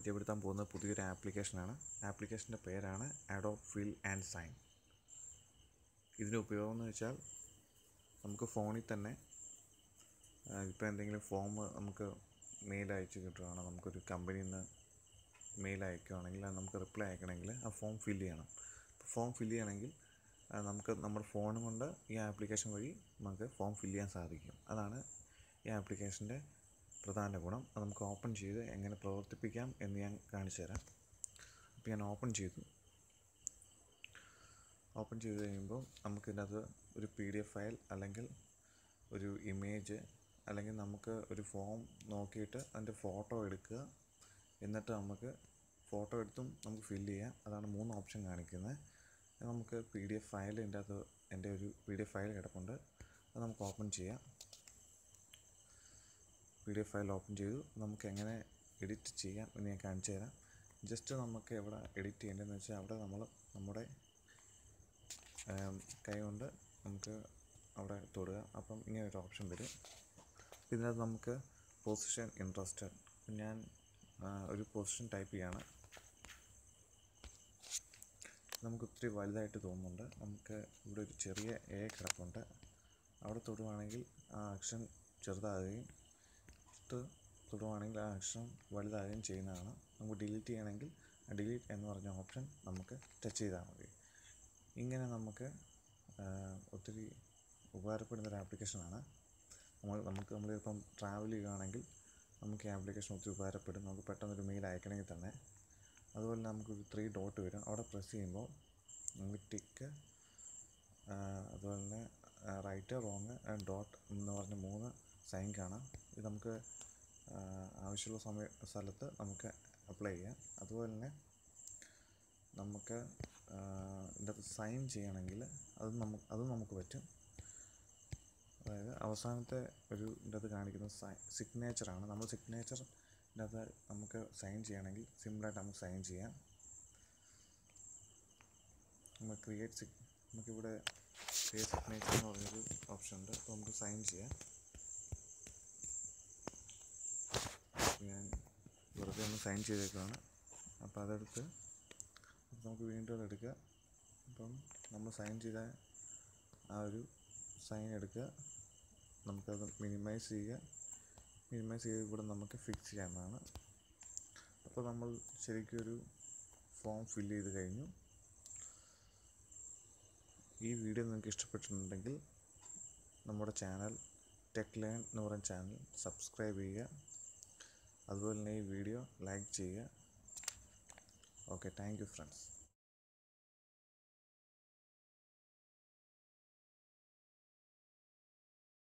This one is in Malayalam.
പരിചയപ്പെടുത്താൻ പോകുന്ന പുതിയൊരു ആപ്ലിക്കേഷനാണ് ആപ്ലിക്കേഷൻ്റെ പേരാണ് അഡോ ഫിൽ ആൻഡ് സൈൻ ഇതിൻ്റെ ഉപയോഗം എന്ന് വെച്ചാൽ നമുക്ക് ഫോണിൽ തന്നെ ഇപ്പോൾ എന്തെങ്കിലും ഫോം നമുക്ക് മെയിൽ അയച്ച് കിട്ടുകയാണ് നമുക്കൊരു കമ്പനിയിൽ നിന്ന് മെയിൽ അയക്കുകയാണെങ്കിൽ അത് നമുക്ക് റിപ്ലൈ അയക്കണമെങ്കിൽ ആ ഫോം ഫില്ല് ചെയ്യണം ഫോം ഫില്ല് ചെയ്യണമെങ്കിൽ ആ, നമുക്ക് നമ്മുടെ ഫോൺ കൊണ്ട് ഈ ആപ്ലിക്കേഷൻ വഴി നമുക്ക് ഫോം ഫില്ല് ചെയ്യാൻ സാധിക്കും അതാണ് ഈ ആപ്ലിക്കേഷൻ്റെ പ്രധാന ഗുണം അത് നമുക്ക് ഓപ്പൺ ചെയ്ത് എങ്ങനെ പ്രവർത്തിപ്പിക്കാം എന്ന് ഞാൻ കാണിച്ചു തരാം അപ്പോൾ ഞാൻ ഓപ്പൺ ചെയ്തു ഓപ്പൺ ചെയ്ത് കഴിയുമ്പോൾ നമുക്ക് ഇതിനകത്ത് ഒരു പി ഡി എഫ് ഫയൽ അല്ലെങ്കിൽ ഒരു ഇമേജ് അല്ലെങ്കിൽ നമുക്ക് ഒരു ഫോം നോക്കിയിട്ട് അതിൻ്റെ ഫോട്ടോ എടുക്കുക എന്നിട്ട് നമുക്ക് ഫോട്ടോ എടുത്തും നമുക്ക് ഫില്ല് ചെയ്യാം അതാണ് മൂന്ന് ഓപ്ഷൻ കാണിക്കുന്നത് അത് നമുക്ക് പി ഡി എഫ് ഫയൽ ഇതിൻ്റെ അകത്ത് എൻ്റെ ഒരു പി ഡി എഫ് ഫയൽ കിടപ്പുണ്ട് അത് നമുക്ക് ഓപ്പൺ ചെയ്യാം P D F file open ചെയ്തു നമുക്ക് എങ്ങനെ എഡിറ്റ് ചെയ്യാം എന്ന് ഞാൻ കാണിച്ചു തരാം ജസ്റ്റ് നമുക്ക് എവിടെ എഡിറ്റ് ചെയ്യേണ്ടതെന്ന് വെച്ചാൽ അവിടെ നമ്മൾ നമ്മുടെ ആം, കൈ കൊണ്ട് നമുക്ക് അവിടെ തൊടുക അപ്പം ഇങ്ങനെ ഒരു ഓപ്ഷൻ വരും ഇതിനകത്ത് നമുക്ക് പൊസിഷൻ ഇൻട്രസ്റ്റഡ് ഞാൻ ആ, ഒരു പൊസിഷൻ ടൈപ്പ് ചെയ്യാണ് നമുക്ക് ഒത്തിരി വലുതായിട്ട് തോന്നുന്നുണ്ട് നമുക്ക് ഇവിടെ ഒരു ചെറിയ എ കിടപ്പുണ്ട് അവിടെ തൊടുവാണെങ്കിൽ ആ അക്ഷരം ചെറുതാകുകയും ഇത് തൊടുവാണെങ്കിൽ ആ അക്ഷരം വലുതാകുകയും ചെയ്യുന്നതാണ് നമുക്ക് ഡിലീറ്റ് ചെയ്യണമെങ്കിൽ ഡിലീറ്റ് എന്ന് പറഞ്ഞ ഓപ്ഷൻ നമുക്ക് ടച്ച് ചെയ്താൽ മതി ഇങ്ങനെ നമുക്ക് ആ, ഒത്തിരി ഉപകാരപ്പെടുന്ന ഒരു ആപ്ലിക്കേഷനാണ് നമ്മൾ നമുക്ക് നമ്മളിപ്പം ട്രാവൽ ചെയ്യുകയാണെങ്കിൽ നമുക്ക് ഈ ആപ്ലിക്കേഷൻ ഒത്തിരി ഉപകാരപ്പെടും നമുക്ക് പെട്ടെന്നൊരു മെയിൽ അയക്കണമെങ്കിൽ തന്നെ അതുപോലെ നമുക്കൊരു ത്രീ ഡോട്ട് വരും അവിടെ പ്രസ് ചെയ്യുമ്പോൾ നമുക്ക് ടിക്ക് അതുപോലെ തന്നെ റൈറ്റ് റോങ് ഡോട്ട് എന്ന് പറഞ്ഞ മൂന്ന് സൈൻ കാണാം ഇത് നമുക്ക് ആ, ആവശ്യമുള്ള സമയ സ്ഥലത്ത് നമുക്ക് അപ്ലൈ ചെയ്യാം അതുപോലെ തന്നെ നമുക്ക് ഇതിൻ്റെ അകത്ത് സൈൻ ചെയ്യണമെങ്കിൽ അത് നമുക്ക് അതും നമുക്ക് പറ്റും അതായത് അവസാനത്തെ ഒരു ഇതിൻ്റെ അകത്ത് കാണിക്കുന്ന സൈ സിഗ്നേച്ചറാണ് നമ്മൾ സിഗ്നേച്ചർ ഇതിൻ്റെ അകത്ത് നമുക്ക് സൈൻ ചെയ്യണമെങ്കിൽ സിമ്പിളായിട്ട് നമുക്ക് സൈൻ ചെയ്യാം നമ്മൾ ക്രിയേറ്റ് സിഗ് നമുക്കിവിടെ ക്രിയേറ്റ് സിഗ്നേച്ചർ എന്ന് പറഞ്ഞൊരു ഓപ്ഷൻ ഉണ്ട് അപ്പോൾ നമുക്ക് സൈൻ ചെയ്യാം ഞാൻ വെറുതെ ഒന്ന് സൈൻ ചെയ്തേക്കുവാണ് അപ്പോൾ അതെടുത്ത് അപ്പോൾ നമുക്ക് വീണ്ടും അതെടുക്കുക അപ്പം നമ്മൾ സൈൻ ചെയ്ത ആ ഒരു സൈൻ എടുക്കുക നമുക്കത് മിനിമൈസ് ചെയ്യുക മിനിമൈസ് ചെയ്ത് ഇവിടെ നമുക്ക് ഫിക്സ് ചെയ്യാവുന്നതാണ് അപ്പോൾ നമ്മൾ ശരിക്കും ഒരു ഫോം ഫില്ല് ചെയ്ത് കഴിഞ്ഞു ഈ വീഡിയോ നിങ്ങൾക്ക് ഇഷ്ടപ്പെട്ടിട്ടുണ്ടെങ്കിൽ നമ്മുടെ ചാനൽ ടെക് ലേൺ എന്ന് പറയുന്ന ചാനൽ സബ്സ്ക്രൈബ് ചെയ്യുക അതുപോലെ തന്നെ ഈ വീഡിയോ ലൈക്ക് ചെയ്യുക ഓക്കെ താങ്ക് യു ഫ്രണ്ട്സ്